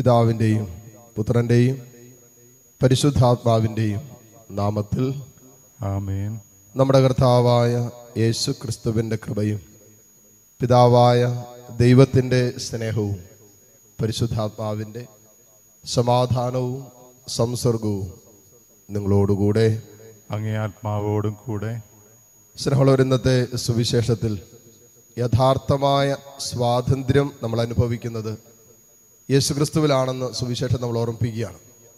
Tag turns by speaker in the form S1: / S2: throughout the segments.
S1: പിതാവിൻ്റെയും പുത്രൻ്റെയും പരിശുദ്ധാത്മാവിൻ്റെയും നാമത്തിൽ
S2: ആമേൻ
S1: നമ്മുടെ കർത്താവായ യേശു ക്രിസ്തുവിൻ്റെ കൃപയും പിതാവായ ദൈവത്തിൻ്റെ സ്നേഹവും പരിശുദ്ധാത്മാവിൻ്റെ സമാധാനവും സംസർഗവും നിങ്ങളോടുകൂടെ
S2: അങ്ങേ ആത്മാവോടും കൂടെ
S1: സ്നേഹമുള്ളവർ ഇന്നത്തെ സുവിശേഷത്തിൽ യഥാർത്ഥമായ സ്വാതന്ത്ര്യം നമ്മൾ അനുഭവിക്കുന്നത് യേശുക്രിസ്തുവിലാണെന്ന് സുവിശേഷം നമ്മൾ ഓർമ്മിപ്പിക്കുകയാണ്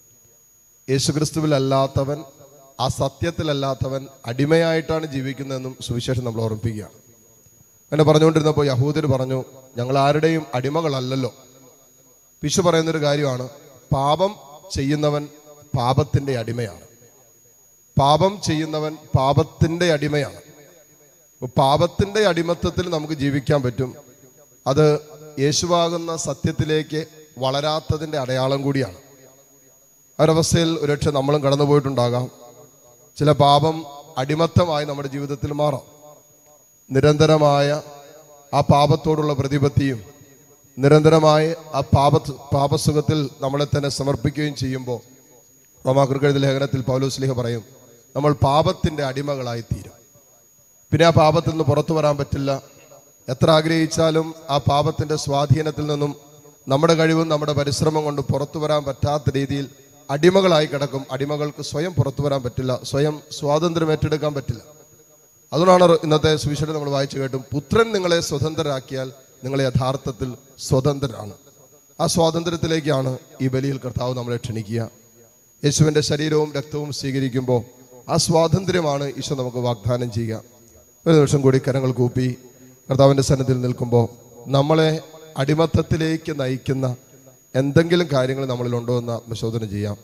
S1: യേശുക്രിസ്തുവിലല്ലാത്തവൻ ആ സത്യത്തിലല്ലാത്തവൻ അടിമയായിട്ടാണ് ജീവിക്കുന്നതെന്നും സുവിശേഷം നമ്മൾ ഓർമ്മിപ്പിക്കുകയാണ് അങ്ങനെ പറഞ്ഞുകൊണ്ടിരുന്നപ്പോൾ യഹൂദർ പറഞ്ഞു ഞങ്ങൾ ആരുടെയും അടിമകളല്ലല്ലോ പിശു പറയുന്നൊരു കാര്യമാണ് പാപം ചെയ്യുന്നവൻ പാപത്തിൻ്റെ അടിമയാണ് പാപം ചെയ്യുന്നവൻ പാപത്തിൻ്റെ അടിമയാണ് അപ്പോൾ പാപത്തിൻ്റെ അടിമത്തത്തിൽ നമുക്ക് ജീവിക്കാൻ പറ്റും അത് യേശുവാകുന്ന സത്യത്തിലേക്ക് വളരാത്തതിൻ്റെ അടയാളം കൂടിയാണ് ആ ഒരവസ്ഥയിൽ ഒരുപക്ഷെ നമ്മളും കടന്നു പോയിട്ടുണ്ടാകാം ചില പാപം അടിമത്തമായി നമ്മുടെ ജീവിതത്തിൽ മാറാം നിരന്തരമായ ആ പാപത്തോടുള്ള പ്രതിപത്തിയും നിരന്തരമായ ആ പാപ പാപസുഖത്തിൽ നമ്മളെ തന്നെ സമർപ്പിക്കുകയും ചെയ്യുമ്പോൾ റോമാകൃകഴുത ലേഖനത്തിൽ പൗലോസ്ലിഹ പറയും നമ്മൾ പാപത്തിൻ്റെ അടിമകളായി തീരും പിന്നെ ആ പാപത്തിൽ നിന്ന് പുറത്തു വരാൻ പറ്റില്ല എത്ര ആഗ്രഹിച്ചാലും ആ പാപത്തിന്റെ സ്വാധീനത്തിൽ നിന്നും നമ്മുടെ കഴിവും നമ്മുടെ പരിശ്രമം കൊണ്ട് പുറത്തു വരാൻ പറ്റാത്ത രീതിയിൽ അടിമകളായി കിടക്കും അടിമകൾക്ക് സ്വയം പുറത്തു വരാൻ പറ്റില്ല സ്വയം സ്വാതന്ത്ര്യം ഏറ്റെടുക്കാൻ പറ്റില്ല അതുകൊണ്ടാണ് ഇന്നത്തെ സുവിശേഷം നമ്മൾ വായിച്ചു കേട്ടും പുത്രൻ നിങ്ങളെ സ്വതന്ത്രരാക്കിയാൽ നിങ്ങൾ യഥാർത്ഥത്തിൽ സ്വതന്ത്രരാണ് ആ സ്വാതന്ത്ര്യത്തിലേക്കാണ് ഈ ബലിയിൽ കർത്താവ് നമ്മളെ ക്ഷണിക്കുക യേശുവിൻ്റെ ശരീരവും രക്തവും സ്വീകരിക്കുമ്പോൾ ആ സ്വാതന്ത്ര്യമാണ് ഈശോ നമുക്ക് വാഗ്ദാനം ചെയ്യുക ഒരു നിമിഷം കൂടി കരങ്ങൾ കൂപ്പി കർത്താവിൻ്റെ സന്നിധിയിൽ നിൽക്കുമ്പോൾ നമ്മളെ അടിമത്തത്തിലേക്ക് നയിക്കുന്ന എന്തെങ്കിലും കാര്യങ്ങൾ നമ്മളിലുണ്ടോ എന്ന് ആത്മശോധന ചെയ്യാം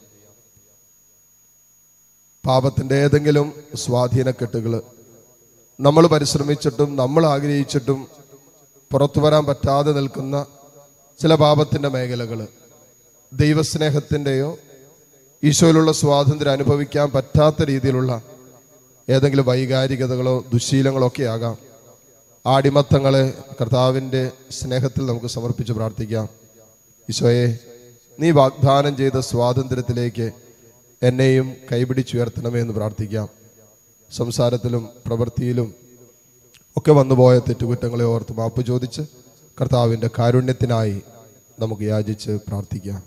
S1: പാപത്തിൻ്റെ ഏതെങ്കിലും സ്വാധീനക്കെട്ടുകൾ നമ്മൾ പരിശ്രമിച്ചിട്ടും നമ്മൾ ആഗ്രഹിച്ചിട്ടും പുറത്തു വരാൻ പറ്റാതെ നിൽക്കുന്ന ചില പാപത്തിൻ്റെ മേഖലകൾ ദൈവസ്നേഹത്തിൻ്റെയോ ഈശോയിലുള്ള സ്വാതന്ത്ര്യം അനുഭവിക്കാൻ പറ്റാത്ത രീതിയിലുള്ള ഏതെങ്കിലും വൈകാരികതകളോ ദുശീലങ്ങളോ ഒക്കെ ആകാം ആ അടിമത്തങ്ങളെ കർത്താവിൻ്റെ സ്നേഹത്തിൽ നമുക്ക് സമർപ്പിച്ച് പ്രാർത്ഥിക്കാം ഈശോയെ നീ വാഗ്ദാനം ചെയ്ത സ്വാതന്ത്ര്യത്തിലേക്ക് എന്നെയും കൈപിടിച്ചുയർത്തണമേ എന്ന് പ്രാർത്ഥിക്കാം സംസാരത്തിലും പ്രവൃത്തിയിലും ഒക്കെ വന്നുപോയ തെറ്റുകുറ്റങ്ങളെ ഓർത്ത് മാപ്പ് ചോദിച്ച് കർത്താവിൻ്റെ കാരുണ്യത്തിനായി നമുക്ക് യാചിച്ച് പ്രാർത്ഥിക്കാം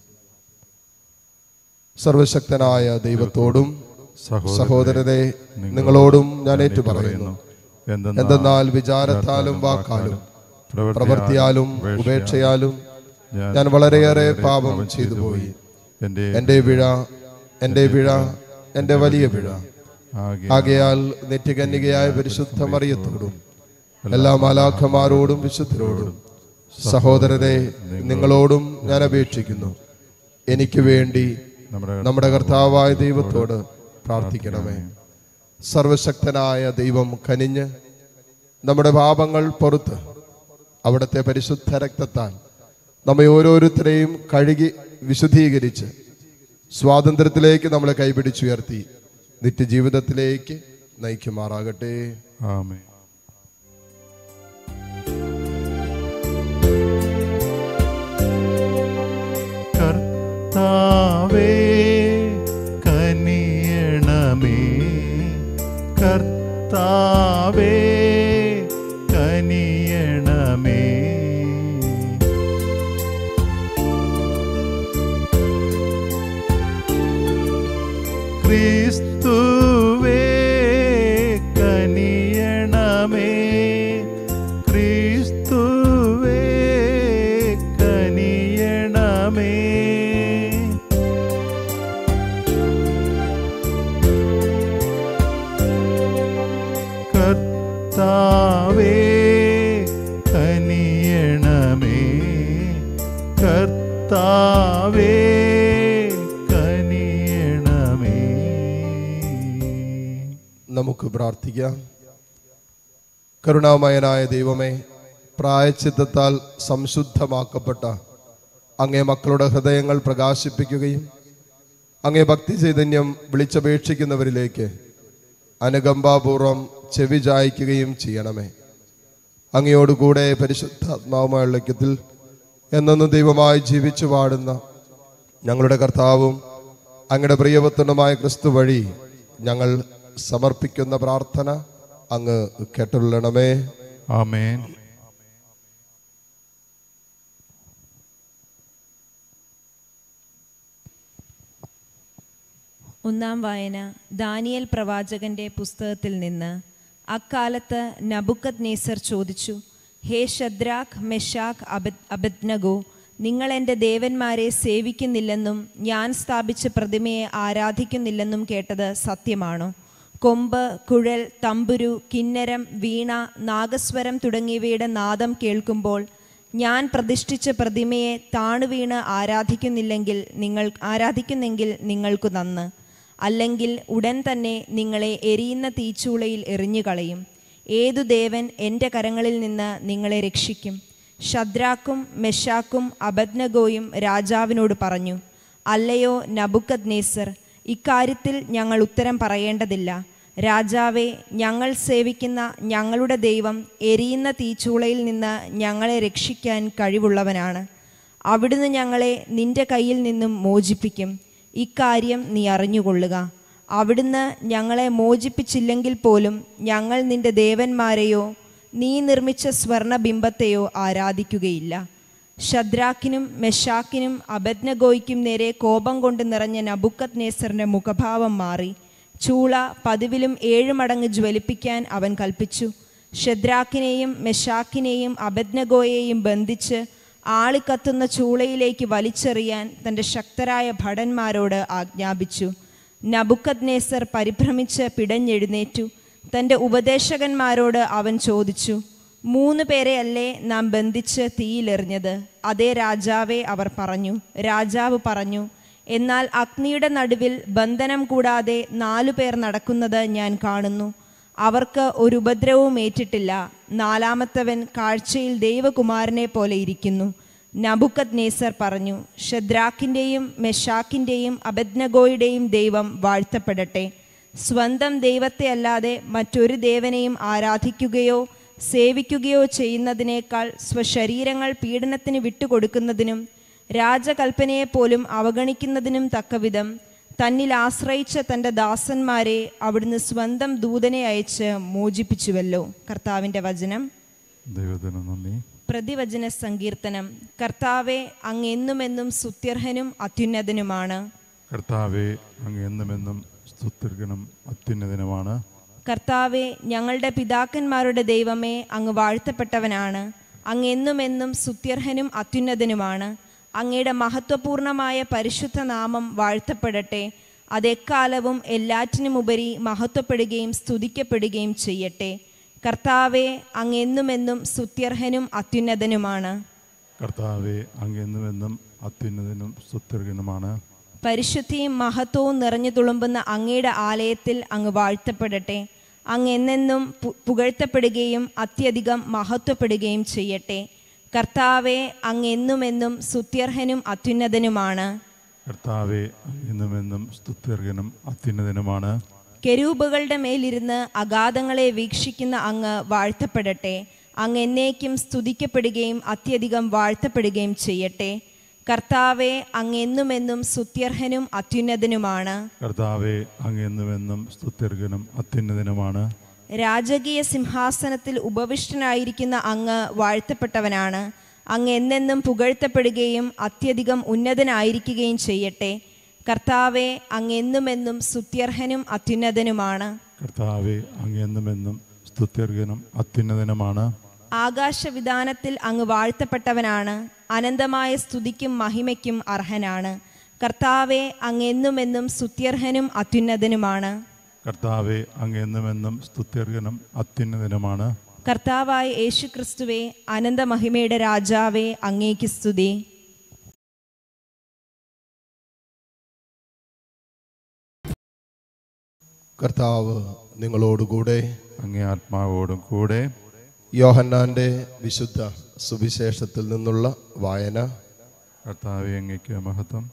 S1: സർവശക്തനായ ദൈവത്തോടും സഹോദരരെ നിങ്ങളോടും ഞാൻ ഏറ്റു പറയുന്നു എന്തെന്നാൽ വിചാരത്താലും വാക്കാലും പ്രവൃത്തിയാലും ഉപേക്ഷയാലും ഞാൻ വളരെയേറെ പാപം ചെയ്തു പോയി
S2: എൻ്റെ
S1: എൻ്റെ പിഴ എൻ്റെ പിഴ എൻ്റെ വലിയ പിഴ ആകയാൽ നിത്യകന്യകയായ പരിശുദ്ധ മറിയത്തോടും എല്ലാ മാലാഖമാരോടും വിശുദ്ധരോടും സഹോദരരെ നിങ്ങളോടും ഞാൻ അപേക്ഷിക്കുന്നു എനിക്ക് വേണ്ടി
S2: നമ്മുടെ
S1: നമ്മുടെ കർത്താവായ ദൈവത്തോട് പ്രാർത്ഥിക്കണമേ സർവശക്തനായ ദൈവം കനിഞ്ഞ് നമ്മുടെ പാപങ്ങൾ പുറത്ത് അവിടുത്തെ പരിശുദ്ധ രക്തത്താൽ നമ്മെ ഓരോരുത്തരെയും കഴുകി വിശുദ്ധീകരിച്ച് സ്വാതന്ത്ര്യത്തിലേക്ക് നമ്മളെ കൈപിടിച്ചുയർത്തി നിത്യജീവിതത്തിലേക്ക് നയിക്കുമാറാകട്ടെ
S2: ആമേൻ കർത്താവേ കനിയണമേ കർത്താവേ കനിയണമേ ക്രിസ്തുവേ കനിയണമേ ക്രിസ്തുവേ കനിയണമേ കർത്താവേ കനിയണമേ കർത്താവേ കനിയണമേ
S1: നമുക്ക് പ്രാർത്ഥിക്കാം കരുണാമയനായ ദൈവമേ പ്രായച്ചിത്തത്താൽ സംശുദ്ധമാക്കപ്പെട്ട അങ്ങേ മക്കളുടെ ഹൃദയങ്ങൾ പ്രകാശിപ്പിക്കുകയും അങ്ങേ ഭക്തി ചൈതന്യം വിളിച്ചപേക്ഷിക്കുന്നവരിലേക്ക് അനുകമ്പാപൂർവം ചെവി ചായ്ക്കുകയും ചെയ്യണമേ അങ്ങയോടുകൂടെ പരിശുദ്ധാത്മാവുമായ ഐക്യത്തിൽ എന്നെന്നും ദൈവമായി ജീവിച്ചു വാടുന്ന ഞങ്ങളുടെ കർത്താവും അങ്ങയുടെ പ്രിയപുത്രനുമായ ക്രിസ്തു വഴി ഞങ്ങൾ സമർപ്പിക്കുന്ന പ്രാർത്ഥന അങ്ങ് കേട്ടുള്ളണമേ
S2: ആമേൻ
S3: ഒന്നാം വായന ദാനിയൽ പ്രവാചകന്റെ പുസ്തകത്തിൽ നിന്ന് അക്കാലത്ത് നബുക്കത് നേസർ ചോദിച്ചു ഹേ ഷദ്രാഖ് മെഷാഖ് അബദ് അബദ്നഗോ നിങ്ങൾ എൻ്റെ ദേവന്മാരെ സേവിക്കുന്നില്ലെന്നും ഞാൻ സ്ഥാപിച്ച പ്രതിമയെ ആരാധിക്കുന്നില്ലെന്നും കേട്ടത് സത്യമാണോ കൊമ്പ് കുഴൽ തമ്പുരു കിന്നരം വീണ നാഗസ്വരം തുടങ്ങിയവയുടെ നാദം കേൾക്കുമ്പോൾ ഞാൻ പ്രതിഷ്ഠിച്ച പ്രതിമയെ താണുവീണ് ആരാധിക്കുന്നില്ലെങ്കിൽ നിങ്ങൾ ആരാധിക്കുന്നെങ്കിൽ നിങ്ങൾക്കു നന്ന് അല്ലെങ്കിൽ ഉടൻ തന്നെ നിങ്ങളെ എരിയുന്ന തീച്ചൂളയിൽ എറിഞ്ഞുകളയും ഏതു ദേവൻ എൻ്റെ കരങ്ങളിൽ നിന്ന് നിങ്ങളെ രക്ഷിക്കും ഷദ്രാക്കും മെഷാക്കും അബദ്നഗോയും രാജാവിനോട് പറഞ്ഞു അല്ലയോ നബുക്കത് നേസർ ഇക്കാര്യത്തിൽ ഞങ്ങൾ ഉത്തരം പറയേണ്ടതില്ല രാജാവെ ഞങ്ങൾ സേവിക്കുന്ന ഞങ്ങളുടെ ദൈവം എരിയുന്ന തീച്ചൂളയിൽ നിന്ന് ഞങ്ങളെ രക്ഷിക്കാൻ കഴിവുള്ളവനാണ് അവിടുന്ന് ഞങ്ങളെ നിന്റെ കയ്യിൽ നിന്നും മോചിപ്പിക്കും ഇക്കാര്യം നീ അറിഞ്ഞുകൊള്ളുക അവിടുന്ന് ഞങ്ങളെ മോചിപ്പിച്ചില്ലെങ്കിൽ പോലും ഞങ്ങൾ നിന്റെ ദേവന്മാരെയോ നീ നിർമ്മിച്ച സ്വർണബിംബത്തെയോ ആരാധിക്കുകയില്ല ഷദ്രാക്കിനും മെഷാക്കിനും അബദ്നഗോയ്ക്കും നേരെ കോപം കൊണ്ട് നിറഞ്ഞ നബുക്കത് നേസറിന്റെ മുഖഭാവം മാറി ചൂള പതിവിലും ഏഴ് മടങ്ങ് ജ്വലിപ്പിക്കാൻ അവൻ കൽപ്പിച്ചു ഷദ്രാക്കിനെയും മെഷാക്കിനെയും അബദ്നഗോയെയും ബന്ധിച്ച് ആളിക്കത്തുന്ന ചൂളയിലേക്ക് വലിച്ചെറിയാൻ തൻ്റെ ശക്തരായ ഭടന്മാരോട് ആജ്ഞാപിച്ചു നബുക്കത് നേസർ പരിഭ്രമിച്ച് പിടഞ്ഞെഴുന്നേറ്റു തൻ്റെ ഉപദേശകന്മാരോട് അവൻ ചോദിച്ചു മൂന്ന് പേരെയല്ലേ നാം ബന്ധിച്ച് തീയിലെറിഞ്ഞത് അതേ രാജാവേ അവർ പറഞ്ഞു രാജാവ് പറഞ്ഞു എന്നാൽ അഗ്നിയുടെ നടുവിൽ ബന്ധനം കൂടാതെ നാലു പേർ നടക്കുന്നത് ഞാൻ കാണുന്നു അവർക്ക് ഒരു ഉപദ്രവവും ഏറ്റിട്ടില്ല നാലാമത്തവൻ കാഴ്ചയിൽ ദൈവകുമാരനെ പോലെ ഇരിക്കുന്നു നബുക്കത് നേസർ പറഞ്ഞു ഷദ്രാക്കിൻ്റെയും മെഷാക്കിൻ്റെയും അബദ്നഗോയുടെയും ദൈവം വാഴ്ത്തപ്പെടട്ടെ സ്വന്തം ദൈവത്തെ അല്ലാതെ മറ്റൊരു ദേവനെയും ആരാധിക്കുകയോ സേവിക്കുകയോ ചെയ്യുന്നതിനേക്കാൾ സ്വശരീരങ്ങൾ പീഡനത്തിന് വിട്ടുകൊടുക്കുന്നതിനും രാജകൽപ്പനയെപ്പോലും അവഗണിക്കുന്നതിനും തക്കവിധം തന്നിൽ ആശ്രയിച്ച തൻ്റെ ദാസന്മാരെ അവിടുന്ന് സ്വന്തം ദൂതനെ അയച്ച് മോചിപ്പിച്ചുവല്ലോ കർത്താവിൻ്റെ വചനം
S2: ദൈവത്തിന് നന്ദി
S3: പ്രതിവചന സങ്കീർത്തനം കർത്താവെ അങ്ങ് എന്നുമെന്നും സുത്യർഹനും അത്യുന്നതനുമാണ്
S2: കർത്താവെ അങ്ങ് എന്നുമെന്നും സ്തുത്യർഗണം അത്യുന്നതനുമാണ്
S3: കർത്താവെ ഞങ്ങളുടെ പിതാക്കന്മാരുടെ ദൈവമേ അങ്ങ് വാഴ്ത്തപ്പെട്ടവനാണ് അങ്ങ് എന്നുമെന്നും സുത്യർഹനും അത്യുന്നതനുമാണ് അങ്ങയുടെ മഹത്വപൂർണമായ പരിശുദ്ധ നാമം വാഴ്ത്തപ്പെടട്ടെ അതെക്കാലവും എല്ലാറ്റിനുമുപരി മഹത്വപ്പെടുകയും സ്തുതിക്കപ്പെടുകയും ചെയ്യട്ടെ കർത്താവെ അങ്ങ് എന്നുമെന്നും സുത്യർഹനും അത്യുന്നതനുമാണ്
S2: കർത്താവെ അങ്ങ് എന്നുമെന്നും അത്യുന്നതനും സ്തുത്യർഗനുമാണ്
S3: പരിശുദ്ധിയും മഹത്വവും നിറഞ്ഞു തുളുമ്പുന്ന അങ്ങയുടെ ആലയത്തിൽ അങ്ങ് വാഴ്ത്തപ്പെടട്ടെ അങ്ങ് എന്നെന്നും പു- പുകഴ്ത്തപ്പെടുകയും അത്യധികം മഹത്വപ്പെടുകയും ചെയ്യട്ടെ കർത്താവെ അങ്ങ് എന്നുമെന്നും സുത്യർഹനും അത്യുന്നതനുമാണ്
S2: കർത്താവെ അങ്ങ് എന്നുമെന്നും സ്തുത്യർഗനും അത്യുന്നതനുമാണ്
S3: കെരൂബുകളുടെ മേലിരുന്ന് അഗാധങ്ങളെ വീക്ഷിക്കുന്ന അങ്ങ് വാഴ്ത്തപ്പെടട്ടെ അങ്ങ് എന്നേക്കും സ്തുതിക്കപ്പെടുകയും അത്യധികം വാഴ്ത്തപ്പെടുകയും ചെയ്യട്ടെ കർത്താവെ അങ്ങ് എന്നുമെന്നും സുത്യർഹനും അത്യുന്നതനുമാണ്
S2: കർത്താവെ അങ്ങ് എന്നുമെന്നും സ്തുത്യർഗനും അത്യുന്നതനുമാണ്
S3: രാജകീയ സിംഹാസനത്തിൽ ഉപവിഷ്ടനായിരിക്കുന്ന അങ്ങ് വാഴ്ത്തപ്പെട്ടവനാണ് അങ്ങ് എന്നെന്നും പുകഴ്ത്തപ്പെടുകയും അത്യധികം ഉന്നതനായിരിക്കുകയും ചെയ്യട്ടെ കർത്താവെ അങ്ങ് എന്നുമെന്നും സുത്യർഹനും അത്യുന്നതനുമാണ്
S2: കർത്താവെ അങ്ങ് എന്നുമെന്നും സ്തുത്യർഗനും അത്യുന്നതനുമാണ്
S3: ആകാശവിധാനത്തിൽ അങ്ങ് വാഴ്ത്തപ്പെട്ടവനാണ് അനന്തമായ സ്തുതിക്കും മഹിമയ്ക്കും അർഹനാണ് കർത്താവെ അങ്ങ് എന്നുമെന്നും സുത്യർഹനും അത്യുന്നതനുമാണ്
S2: കർത്താവെ അങ്ങ് എന്നുമെന്നും സ്തുത്യർഗനും അത്യുന്നതനുമാണ്
S3: കർത്താവായ യേശുക്രിസ്തുവേ അനന്തമഹിമയുടെ രാജാവേ അങ്ങേക്ക് സ്തുതി
S1: കർത്താവ് നിങ്ങളോടുകൂടെ
S2: അങ്ങേ ആത്മാവോടും കൂടെ
S1: യോഹന്നാന്റെ വിശുദ്ധ സുവിശേഷത്തിൽ നിന്നുള്ള വായന
S2: കർത്താവെ അങ്ങയ്ക്ക് മഹത്വം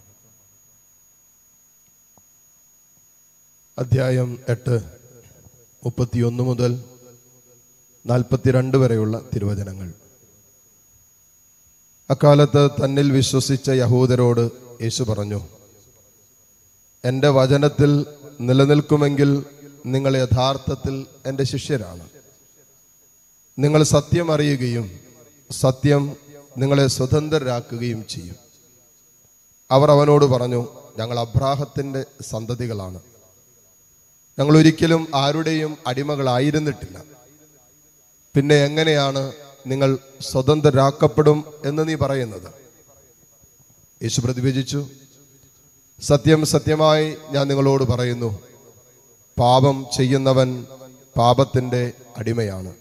S1: അധ്യായം എട്ട് മുപ്പത്തിയൊന്ന് മുതൽ നാൽപ്പത്തിരണ്ട് വരെയുള്ള തിരുവചനങ്ങൾ അക്കാലത്ത് തന്നിൽ വിശ്വസിച്ച യഹൂദരോട് യേശു പറഞ്ഞു എൻ്റെ വചനത്തിൽ നിലനിൽക്കുമെങ്കിൽ നിങ്ങൾ യഥാർത്ഥത്തിൽ എൻ്റെ ശിഷ്യരാണ് നിങ്ങൾ സത്യം അറിയുകയും സത്യം നിങ്ങളെ സ്വതന്ത്രരാക്കുകയും ചെയ്യും അവർ അവനോട് പറഞ്ഞു ഞങ്ങൾ അബ്രാഹത്തിൻ്റെ സന്തതികളാണ് ഞങ്ങൾ ഒരിക്കലും ആരുടെയും അടിമകളായിരുന്നിട്ടില്ല പിന്നെ എങ്ങനെയാണ് നിങ്ങൾ സ്വതന്ത്രരാക്കപ്പെടും എന്ന് നീ പറയുന്നത് യേശു പ്രതിഭജിച്ചു സത്യം സത്യമായി ഞാൻ നിങ്ങളോട് പറയുന്നു പാപം ചെയ്യുന്നവൻ പാപത്തിൻ്റെ അടിമയാണ്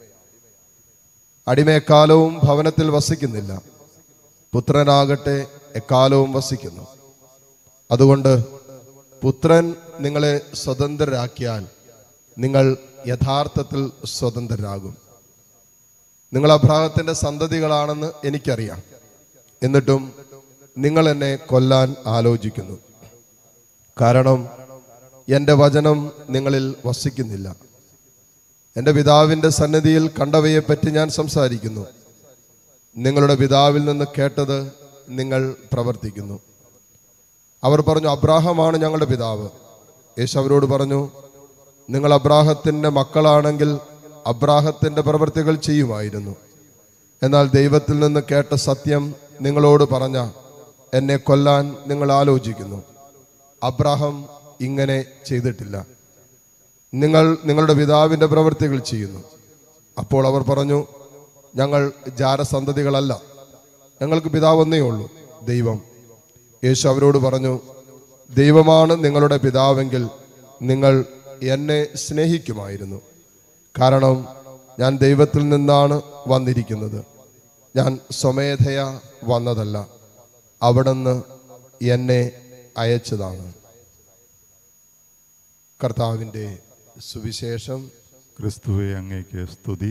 S1: അടിമ എക്കാലവും ഭവനത്തിൽ വസിക്കുന്നില്ല പുത്രനാകട്ടെ എക്കാലവും വസിക്കുന്നു അതുകൊണ്ട് പുത്രൻ നിങ്ങളെ സ്വതന്ത്രരാക്കിയാൽ നിങ്ങൾ യഥാർത്ഥത്തിൽ സ്വതന്ത്രരാകും നിങ്ങൾ അബ്രാഹത്തിന്റെ സന്തതികളാണെന്ന് എനിക്കറിയാം എന്നിട്ടും നിങ്ങൾ എന്നെ കൊല്ലാൻ ആലോചിക്കുന്നു കാരണം എൻ്റെ വചനം നിങ്ങളിൽ വസിക്കുന്നില്ല എൻ്റെ പിതാവിൻ്റെ സന്നിധിയിൽ കണ്ടവയെപ്പറ്റി ഞാൻ സംസാരിക്കുന്നു നിങ്ങളുടെ പിതാവിൽ നിന്ന് കേട്ടത് നിങ്ങൾ പ്രവർത്തിക്കുന്നു അവർ പറഞ്ഞു അബ്രാഹമാണ് ഞങ്ങളുടെ പിതാവ് യേശു അവരോട് പറഞ്ഞു നിങ്ങൾ അബ്രാഹത്തിൻ്റെ മക്കളാണെങ്കിൽ അബ്രാഹത്തിൻ്റെ പ്രവൃത്തികൾ ചെയ്യുമായിരുന്നു എന്നാൽ ദൈവത്തിൽ നിന്ന് കേട്ട സത്യം നിങ്ങളോട് പറഞ്ഞ എന്നെ കൊല്ലാൻ നിങ്ങൾ ആലോചിക്കുന്നു അബ്രാഹം ഇങ്ങനെ ചെയ്തിട്ടില്ല നിങ്ങൾ നിങ്ങളുടെ പിതാവിൻ്റെ പ്രവൃത്തികൾ ചെയ്യുന്നു അപ്പോൾ അവർ പറഞ്ഞു ഞങ്ങൾ ജാരസന്തതികളല്ല ഞങ്ങൾക്ക് പിതാവ് ഒന്നേ ഉള്ളൂ ദൈവം യേശു അവരോട് പറഞ്ഞു ദൈവമാണ് നിങ്ങളുടെ പിതാവെങ്കിൽ നിങ്ങൾ എന്നെ സ്നേഹിക്കുമായിരുന്നു കാരണം ഞാൻ ദൈവത്തിൽ നിന്നാണ് വന്നിരിക്കുന്നത് ഞാൻ സ്വമേധയ വന്നതല്ല അവിടുന്ന് എന്നെ അയച്ചതാണ് കർത്താവിൻ്റെ സുവിശേഷം
S2: ക്രിസ്തുവെ അങ്ങേക്ക് സ്തുതി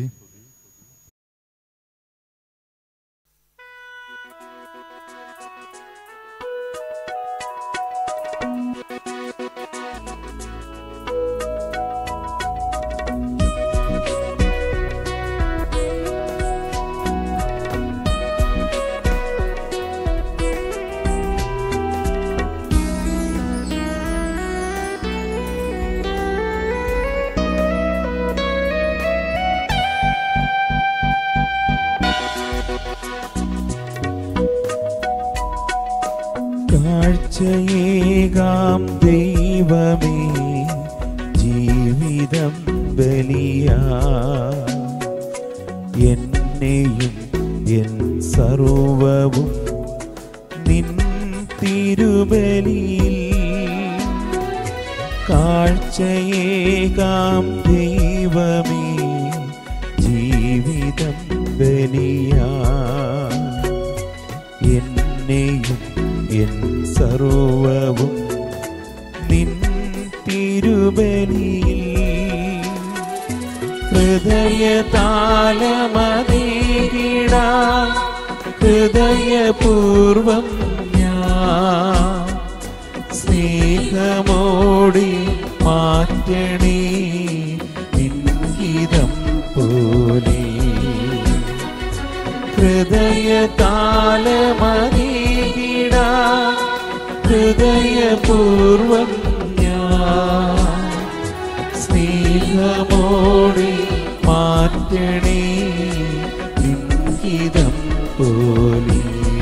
S4: കാഴ്ചയേകാം ദൈവമേ ജീവിതം ബലിയാ എന്നെയും എൻ സർവവും നിൻ തിരുബലിയിൽ കാഴ്ചയേകാം ദൈവമേ ജീവിതം ബലിയാ എന്നെയും എൻ സർവവും നിൻ തിരുബലിയിൽ ഹൃദയതാലമതീകിട ഹൃദയപൂർവം ഞാൻ സ്നേഹമോടി മാറ്റണേ നിൻഹിതം പോലെ ഹൃദയതാലമതീകിട ഹൃദയപൂർവം ഞാൻ സ്നേഹമോടെ മാറ്റണേ ലിംഗിതം പോലെ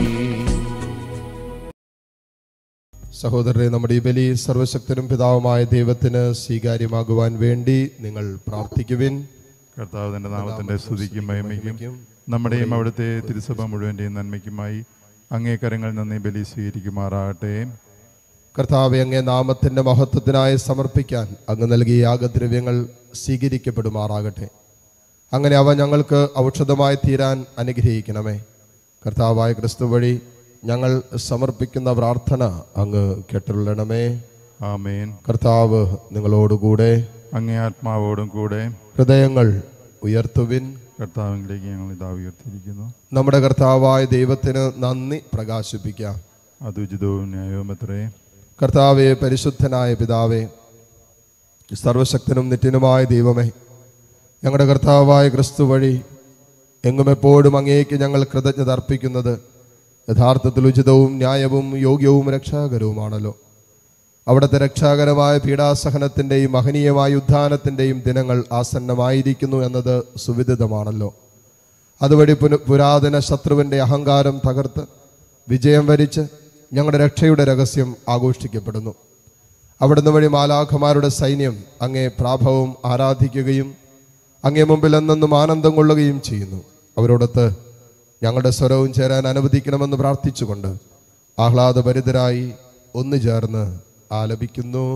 S1: സഹോദരരെ നമ്മുടെ ഈ ബലി സർവശക്തനും പിതാവുമായ ദൈവത്തിന് സ്വീകാര്യമാകുവാൻ വേണ്ടി നിങ്ങൾ പ്രാർത്ഥിക്കുവിൻ
S2: കർത്താവ് തന്റെ നാമത്തിന്റെ സ്തുതിക്കും മഹിമയ്ക്കും നമ്മുടെയും അവിടുത്തെ തിരുസഭ മുഴുവന്റെയും നന്മയ്ക്കുമായി അങ്ങേ കരങ്ങളിൽ നിന്ന് ഈ ബലി സ്വീകരിക്കുമാറാകട്ടെ
S1: കർത്താവെ അങ്ങേ നാമത്തിന്റെ മഹത്വത്തിനായി സമർപ്പിക്കാൻ അങ്ങ് നൽകിയ യാഗദ്രവ്യങ്ങൾ സ്വീകരിക്കപ്പെടുമാറാകട്ടെ അങ്ങനെ അവ ഞങ്ങൾക്ക് ഔഷധമായി തീരാൻ അനുഗ്രഹിക്കണമേ കർത്താവായ ക്രിസ്തു വഴി ഞങ്ങൾ സമർപ്പിക്കുന്ന പ്രാർത്ഥന അങ്ങ് കേട്ടുള്ളണമേ
S2: ആമേൻ
S1: കർത്താവ് നിങ്ങളോടുകൂടെ
S2: അങ്ങേ ആത്മാവോടും കൂടെ
S1: ഹൃദയങ്ങൾ ഉയർത്തുവിൻ
S2: കർത്താവിലേക്ക് ഞങ്ങൾ ഇതാ ഉയർത്തിയിരിക്കുന്നു
S1: നമ്മുടെ കർത്താവായ ദൈവത്തിന് നന്ദി പ്രകാശിപ്പിക്കാം
S2: അത് ഉചിതവും ന്യായവും എത്രേ
S1: കർത്താവെ പരിശുദ്ധനായ പിതാവേ സർവശക്തനും നിത്യനുമായ ദൈവമേ ഞങ്ങളുടെ കർത്താവായ ക്രിസ്തു വഴി എങ്ങും എപ്പോഴും അങ്ങേക്ക് ഞങ്ങൾ കൃതജ്ഞത അർപ്പിക്കുന്നത് യഥാർത്ഥത്തിൽ ഉചിതവും ന്യായവും യോഗ്യവും രക്ഷാകരവുമാണല്ലോ അവിടുത്തെ രക്ഷാകരമായ പീഡാസഹനത്തിൻ്റെയും മഹനീയമായ ഉത്ഥാനത്തിൻ്റെയും ദിനങ്ങൾ ആസന്നമായിരിക്കുന്നു എന്നത് സുവിദിതമാണല്ലോ അതുവഴി പുന പുരാതന ശത്രുവിൻ്റെ അഹങ്കാരം തകർത്ത് വിജയം വരിച്ച് ഞങ്ങളുടെ രക്ഷയുടെ രഹസ്യം ആഘോഷിക്കപ്പെടുന്നു അവിടുന്ന് വഴി മാലാഖമാരുടെ സൈന്യം അങ്ങേ പ്രാഭവം ആരാധിക്കുകയും അങ്ങേ മുമ്പിൽ എന്നെന്നും ആനന്ദം കൊള്ളുകയും ചെയ്യുന്നു അവരോടൊത്ത് ഞങ്ങളുടെ സ്വരവും ചേരാൻ അനുവദിക്കണമെന്ന് പ്രാർത്ഥിച്ചുകൊണ്ട് ആഹ്ലാദഭരിതരായി ഒന്നു ചേർന്ന് ആലപിക്കുന്നു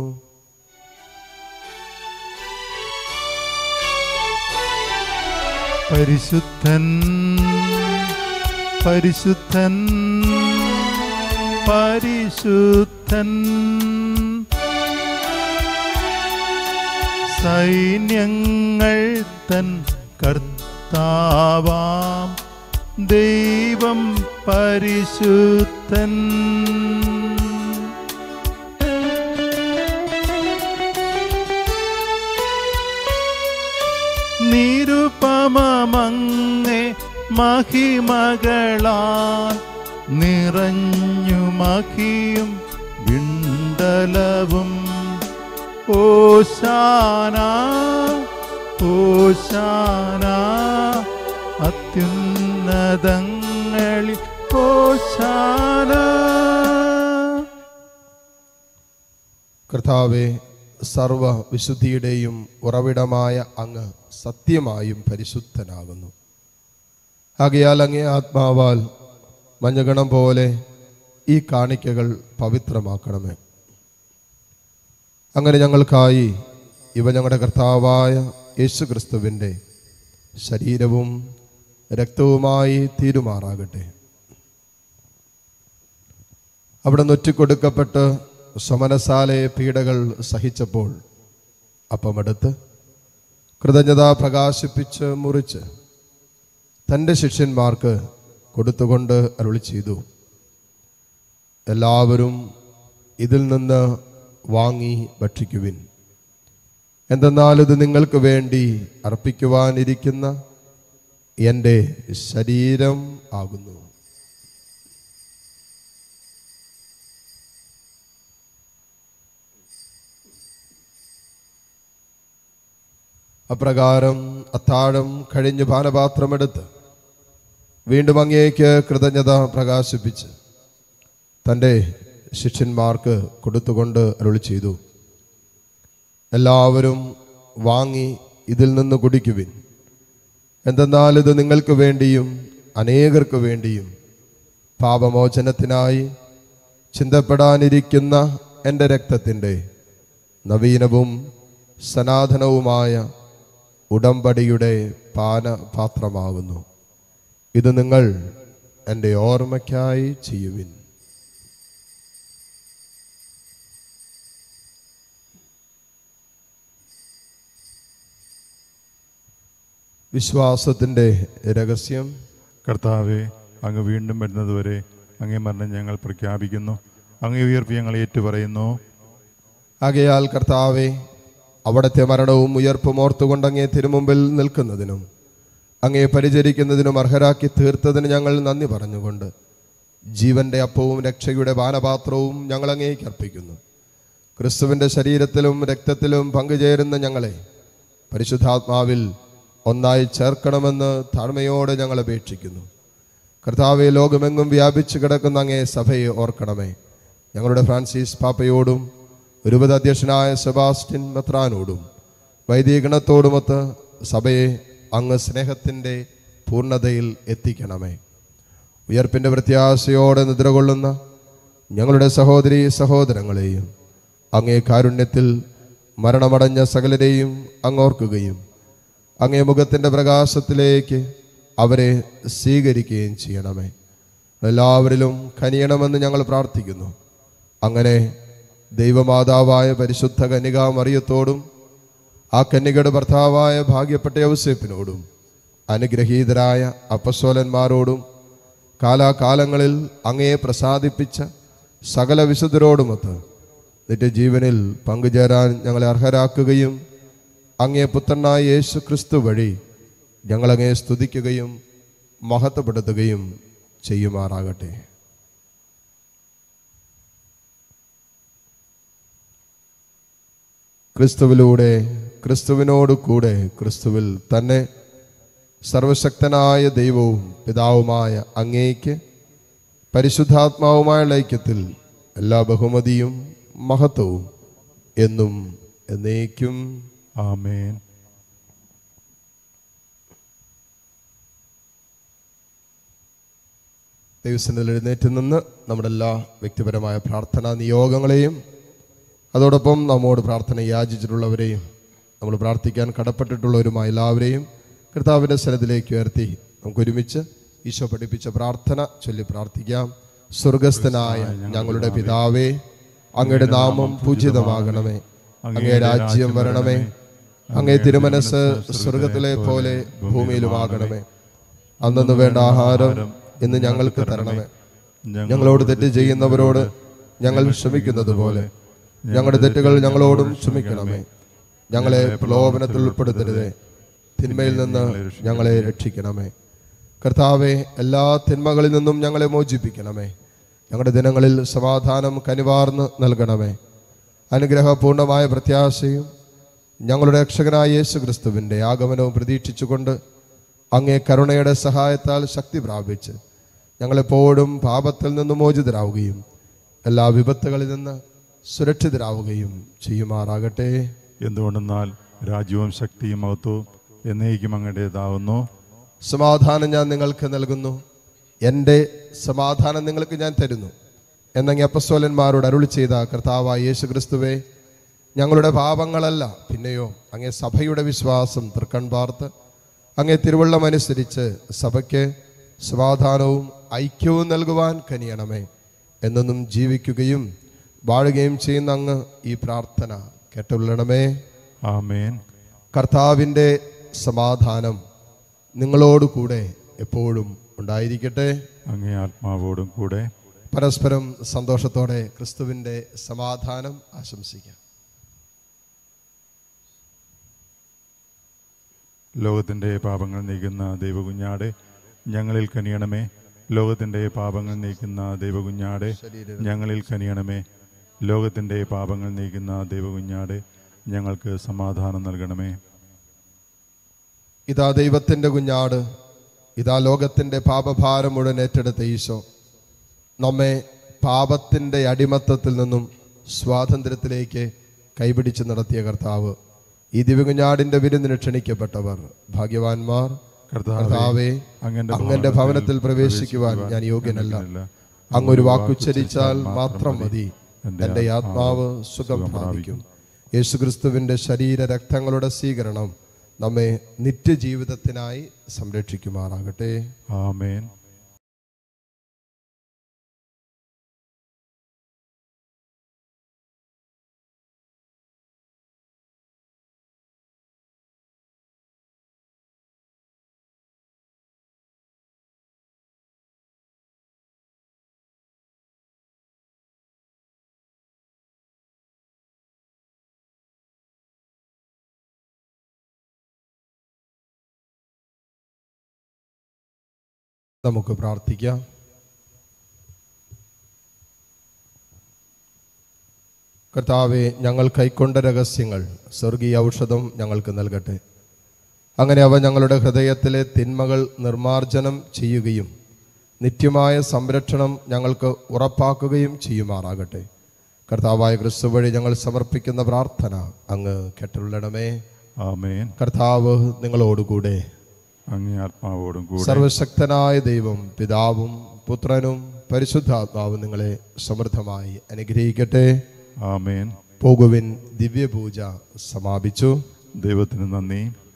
S2: പരിശുദ്ധൻ പരിശുദ്ധൻ പരിശുദ്ധൻ സൈന്യങ്ങൾ തൻ കർത്താവാം ദൈവം പരിശുദ്ധൻ നിരുപമങ്ങെ മഹിമകളാൽ നിറഞ്ഞു മഹിയും വിണ്ടലവും ഓശാന ഓശാന അത്യുന്നതങ്ങളിൽ ഓശാന
S1: കർത്താവെ സർവ വിശുദ്ധിയുടെയും ഉറവിടമായ അങ്ങ് സത്യമായും പരിശുദ്ധനാകുന്നു ആകയാൽ അങ്ങേ ആത്മാവാൽ മഞ്ഞഗണം പോലെ ഈ കാണിക്കകൾ പവിത്രമാക്കണമേ അങ്ങനെ ഞങ്ങൾക്കായി ഇവ ഞങ്ങളുടെ കർത്താവായ യേശു ക്രിസ്തുവിൻ്റെ ശരീരവും രക്തവുമായി തീരുമാറാകട്ടെ അവിടെ നൊറ്റിക്കൊടുക്കപ്പെട്ട് സമനസാലെ പീഡകൾ സഹിച്ചപ്പോൾ അപ്പമെടുത്ത് കൃതജ്ഞത പ്രകാശിപ്പിച്ച് മുറിച്ച് തൻ്റെ ശിഷ്യന്മാർക്ക് കൊടുത്തുകൊണ്ട് അരുളി ചെയ്തു എല്ലാവരും ഇതിൽ നിന്ന് വാങ്ങി ഭക്ഷിക്കുവിൻ എന്തെന്നാൽ ഇത് നിങ്ങൾക്ക് വേണ്ടി അർപ്പിക്കുവാനിരിക്കുന്ന എൻ്റെ ശരീരം ആകുന്നു അപ്രകാരം അത്താഴം കഴിഞ്ഞ് പാനപാത്രമെടുത്ത് വീണ്ടും അങ്ങേക്ക് കൃതജ്ഞത പ്രകാശിപ്പിച്ച് തൻ്റെ ശിഷ്യന്മാർക്ക് കൊടുത്തുകൊണ്ട് അരുളി ചെയ്തു എല്ലാവരും വാങ്ങി ഇതിൽ നിന്ന് കുടിക്കുവിൻ എന്തെന്നാൽ ഇത് നിങ്ങൾക്ക് വേണ്ടിയും അനേകർക്ക് വേണ്ടിയും പാപമോചനത്തിനായി ചിന്തപ്പെടാനിരിക്കുന്ന എൻ്റെ രക്തത്തിൻ്റെ നവീനവും സനാതനവുമായ ഉടമ്പടിയുടെ പാനപാത്രമാകുന്നു ഇത് നിങ്ങൾ എൻ്റെ ഓർമ്മയ്ക്കായി ചെയ്യുവിൻ വിശ്വാസത്തിൻ്റെ രഹസ്യം
S2: കർത്താവെ അങ്ങ് വീണ്ടും വരുന്നതുവരെ അങ്ങേ മരണം ഞങ്ങൾ പ്രഖ്യാപിക്കുന്നു അങ്ങേ ഉയർപ്പ് ഞങ്ങൾ ഏറ്റുപറയുന്നു
S1: ആകയാൽ കർത്താവെ അവിടുത്തെ മരണവും ഉയർപ്പും ഓർത്തുകൊണ്ട് അങ്ങേ തിരുമുമ്പിൽ നിൽക്കുന്നതിനും അങ്ങേ പരിചരിക്കുന്നതിനും അർഹരാക്കി തീർത്തതിന് ഞങ്ങൾ നന്ദി പറഞ്ഞുകൊണ്ട് ജീവന്റെ അപ്പവും രക്ഷയുടെ പാനപാത്രവും ഞങ്ങൾ അങ്ങേക്ക് അർപ്പിക്കുന്നു ക്രിസ്തുവിൻ്റെ ശരീരത്തിലും രക്തത്തിലും പങ്കുചേരുന്ന ഞങ്ങളെ പരിശുദ്ധാത്മാവിൽ ഒന്നായി ചേർക്കണമെന്ന് താഴ്മയോടെ ഞങ്ങൾ അപേക്ഷിക്കുന്നു കർത്താവെ ലോകമെങ്ങും വ്യാപിച്ചു കിടക്കുന്ന അങ്ങേ സഭയെ ഓർക്കണമേ ഞങ്ങളുടെ ഫ്രാൻസിസ് പാപ്പയോടും ഒരുപത അധ്യക്ഷനായ സെബാസ്റ്റ്യൻ മെത്രാനോടും വൈദികണത്തോടുമൊത്ത് സഭയെ അങ്ങ് സ്നേഹത്തിൻ്റെ പൂർണ്ണതയിൽ എത്തിക്കണമേ ഉയർപ്പിൻ്റെ പ്രത്യാശയോടെ നിദ്രകൊള്ളുന്ന ഞങ്ങളുടെ സഹോദരി സഹോദരങ്ങളെയും അങ്ങേ കാരുണ്യത്തിൽ മരണമടഞ്ഞ സകലരെയും അങ്ങോർക്കുകയും അങ്ങേ മുഖത്തിൻ്റെ പ്രകാശത്തിലേക്ക് അവരെ സ്വീകരിക്കുകയും ചെയ്യണമേ എല്ലാവരിലും കനിയണമെന്ന് ഞങ്ങൾ പ്രാർത്ഥിക്കുന്നു അങ്ങനെ ദൈവമാതാവായ പരിശുദ്ധ കന്യകാ മറിയത്തോടും ആ കന്യകയുടെ ഭർത്താവായ ഭാഗ്യപ്പെട്ട യൗസേപ്പിനോടും അനുഗ്രഹീതരായ അപ്പസ്വലന്മാരോടും കാലാകാലങ്ങളിൽ അങ്ങയെ പ്രസാദിപ്പിച്ച സകല വിശുദ്ധരോടുമൊത്ത് നിത്യജീവനിൽ പങ്കുചേരാൻ ഞങ്ങളെ അർഹരാക്കുകയും അങ്ങേ പുത്രനായ യേശു ക്രിസ്തു വഴി ഞങ്ങളങ്ങയെ സ്തുതിക്കുകയും മഹത്വപ്പെടുത്തുകയും ചെയ്യുമാറാകട്ടെ ക്രിസ്തുവിലൂടെ ക്രിസ്തുവിനോട് കൂടെ ക്രിസ്തുവിൽ തന്നെ സർവശക്തനായ ദൈവവും പിതാവുമായ അങ്ങേക്ക് പരിശുദ്ധാത്മാവുമായുള്ള ഐക്യത്തിൽ എല്ലാ ബഹുമതിയും മഹത്വവും എന്നും എന്നേക്കും
S2: ആമേൻ
S1: ദൈവസന്നിധിയിൽ എഴുന്നേറ്റ് നിന്ന് നമ്മുടെ എല്ലാ വ്യക്തിപരമായ പ്രാർത്ഥനാ നിയോഗങ്ങളെയും അതോടൊപ്പം നമ്മോട് പ്രാർത്ഥന യാചിച്ചിട്ടുള്ളവരെയും നമ്മൾ പ്രാർത്ഥിക്കാൻ കടപ്പെട്ടിട്ടുള്ളവരുമായ എല്ലാവരെയും കർത്താവിൻ്റെ സ്ഥലത്തിലേക്ക് ഉയർത്തി നമുക്ക് ഒരുമിച്ച് ഈശോ പഠിപ്പിച്ച പ്രാർത്ഥന ചൊല്ലി പ്രാർത്ഥിക്കാം സ്വർഗസ്ഥനായ ഞങ്ങളുടെ പിതാവേ അങ്ങയുടെ നാമം പൂജിതമാകണമേ അങ്ങേ രാജ്യം വരണമേ അങ്ങേ തിരുമനസ് സ്വർഗത്തിലെ പോലെ ഭൂമിയിലുമാകണമേ അന്നു വേണ്ട ആഹാരം ഇന്ന് ഞങ്ങൾക്ക് തരണമേ ഞങ്ങളോട് തെറ്റ് ചെയ്യുന്നവരോട് ഞങ്ങൾ ക്ഷമിക്കുന്നത് പോലെ ഞങ്ങളുടെ തെറ്റുകൾ ഞങ്ങളോടും ക്ഷമിക്കണമേ ഞങ്ങളെ പ്രലോഭനത്തിൽ ഉൾപ്പെടുത്തരുതേ തിന്മയിൽ നിന്ന് ഞങ്ങളെ രക്ഷിക്കണമേ കർത്താവെ എല്ലാ തിന്മകളിൽ നിന്നും ഞങ്ങളെ മോചിപ്പിക്കണമേ ഞങ്ങളുടെ ദിനങ്ങളിൽ സമാധാനം കനിവാർന്ന് നൽകണമേ അനുഗ്രഹപൂർണമായ പ്രത്യാശയും ഞങ്ങളുടെ രക്ഷകനായ യേശു ക്രിസ്തുവിൻ്റെ ആഗമനവും പ്രതീക്ഷിച്ചുകൊണ്ട് അങ്ങേ കരുണയുടെ സഹായത്താൽ ശക്തി പ്രാപിച്ച് ഞങ്ങളെപ്പോഴും പാപത്തിൽ നിന്ന് മോചിതരാവുകയും എല്ലാ വിപത്തുകളിൽ നിന്ന് സുരക്ഷിതരാവുകയും ചെയ്യുമാറാകട്ടെ
S2: എന്തുകൊണ്ടെന്നാൽ രാജ്യവും ശക്തിയും മഹത്വവും എന്നേക്കും അങ്ങടേതാവുന്നു
S1: സമാധാനം ഞാൻ നിങ്ങൾക്ക് നൽകുന്നു എൻ്റെ സമാധാനം നിങ്ങൾക്ക് ഞാൻ തരുന്നു എന്നങ്ങ് അപ്പസ്വലന്മാരോട് അരുളി ചെയ്ത കർത്താവായ യേശു ക്രിസ്തുവേ ഞങ്ങളുടെ പാപങ്ങളല്ല പിന്നെയോ അങ്ങേ സഭയുടെ വിശ്വാസം തൃക്കൺ പാർത്ത് അങ്ങേ തിരുവള്ളം അനുസരിച്ച് സഭയ്ക്ക് സമാധാനവും ഐക്യവും നൽകുവാൻ കനിയണമേ എന്നൊന്നും ജീവിക്കുകയും വാഴുകയും ചെയ്യുന്ന അങ്ങ് ഈ പ്രാർത്ഥന കേട്ടുള്ളണമേ
S2: ആമേൻ
S1: കർത്താവിൻ്റെ സമാധാനം നിങ്ങളോട് കൂടെ എപ്പോഴും ഉണ്ടായിരിക്കട്ടെ
S2: അങ്ങേ ആത്മാവോടും കൂടെ
S1: പരസ്പരം സന്തോഷത്തോടെ ക്രിസ്തുവിൻ്റെ സമാധാനം ആശംസിക്കാം
S2: ലോകത്തിൻ്റെ പാപങ്ങൾ നീക്കുന്ന ദൈവകുഞ്ഞാട് ഞങ്ങളിൽ കനിയണമേ ലോകത്തിൻ്റെ പാപങ്ങൾ നീക്കുന്ന ദൈവകുഞ്ഞാട് ഞങ്ങളിൽ കനിയണമേ ലോകത്തിൻ്റെ പാപങ്ങൾ നീക്കുന്ന ദൈവകുഞ്ഞാട് ഞങ്ങൾക്ക് സമാധാനം നൽകണമേ
S1: ഇതാ ദൈവത്തിൻ്റെ കുഞ്ഞാട് ഇതാ ലോകത്തിൻ്റെ പാപഭാരം മുഴുവൻ ഏറ്റെടുത്ത ഈശോ നമ്മെ പാപത്തിൻ്റെ അടിമത്തത്തിൽ നിന്നും സ്വാതന്ത്ര്യത്തിലേക്ക് കൈപിടിച്ച് നടത്തിയ കർത്താവ് ഈ ദിവ്യകുഞ്ഞാടിൻ്റെ വിരുന്നിന് ക്ഷണിക്കപ്പെട്ടവർ ഭാഗ്യവാന്മാർ കർത്താവേ അങ്ങന്റെ ഭവനത്തിൽ പ്രവേശിക്കുവാൻ ഞാൻ യോഗ്യനല്ല അങ്ങൊരു വാക്കുച്ചരിച്ചാൽ മാത്രം മതി എൻ്റെ ആത്മാവ് സുഖം പ്രാപിക്കും യേശുക്രിസ്തുവിൻ്റെ ശരീര രക്തങ്ങളുടെ സ്വീകരണം നമ്മെ നിത്യജീവിതത്തിനായി സംരക്ഷിക്കുമാറാകട്ടെ
S2: ആമേൻ
S1: നമുക്ക് പ്രാർത്ഥിക്കാം കർത്താവെ ഞങ്ങൾ കൈക്കൊണ്ട രഹസ്യങ്ങൾ സ്വർഗീയ ഔഷധം ഞങ്ങൾക്ക് നൽകട്ടെ അങ്ങനെ അവ ഞങ്ങളുടെ ഹൃദയത്തിലെ തിന്മകൾ നിർമാർജനം ചെയ്യുകയും നിത്യമായ സംരക്ഷണം ഞങ്ങൾക്ക് ഉറപ്പാക്കുകയും ചെയ്യുമാറാകട്ടെ കർത്താവായ ക്രിസ്തു വഴി ഞങ്ങൾ സമർപ്പിക്കുന്ന പ്രാർത്ഥന അങ്ങ് കേട്ടുള്ളണമേ
S2: ആമേൻ
S1: കർത്താവ് നിങ്ങളോടുകൂടെ
S2: അങ്ങേ ആത്മാവോടും കൂടെ
S1: സർവശക്തനായ ദൈവം പിതാവും പുത്രനും പരിശുദ്ധാത്മാവും നിങ്ങളെ സമൃദ്ധമായി അനുഗ്രഹിക്കട്ടെ
S2: ആമേൻ
S1: പോകുവിൻ ദിവ്യപൂജ സമാപിച്ചു
S2: ദൈവത്തിന് നന്ദി